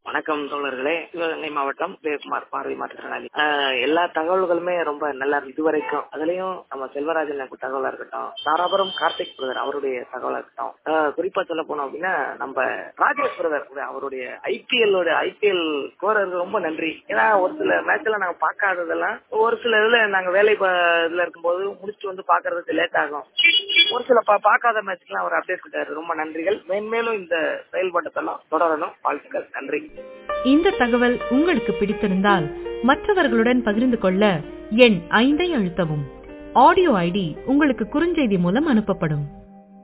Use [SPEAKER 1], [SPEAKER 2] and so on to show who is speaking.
[SPEAKER 1] வணக்கம் தோழர்களே சிவகங்கை மாவட்டம் உதயகுமார் பார்வை மாற்றுத்திறனாளி ஆஹ் எல்லா தகவல்களுமே ரொம்ப நல்லா இருக்கு இதுவரைக்கும் அதுலயும் நம்ம செல்வராஜன் தகவலா இருக்கட்டும் தாராபுரம் கார்த்திக் பிரதர் அவருடைய தகவலா இருக்கட்டும் ஆஹ் குறிப்பா சொல்ல போனோம் அப்படின்னா நம்ம ராஜேஷ் பிரதர் அவருடைய ஐபிஎல் ஐபிஎல் கோரருக்கு ரொம்ப நன்றி ஏன்னா ஒரு சில மேட்ச்ல நாங்க பார்க்காததெல்லாம் ஒரு சில இதுல நாங்க வேலை ப- இதுல இருக்கும்போது முடிச்சுட்டு வந்து பாக்குறதுக்கு லேட் ஆகும் ஒரு சில பா- பார்க்காத மேட்ச்க்கெல்லாம் அவர் அப்டேட் கொடுத்தாரு ரொம்ப நன்றிகள் மேன்மேலும் இந்த செயல்பாட்டத்தெல்லாம் தொடரணும் வாழ்த்துக்கள் நன்றி
[SPEAKER 2] இந்த தகவல் உங்களுக்கு பிடித்திருந்தால் மற்றவர்களுடன் பகிர்ந்து கொள்ள எண் ஐந்தை அழுத்தவும் ஆடியோ ஐடி உங்களுக்கு குறுஞ்செய்தி மூலம் அனுப்பப்படும்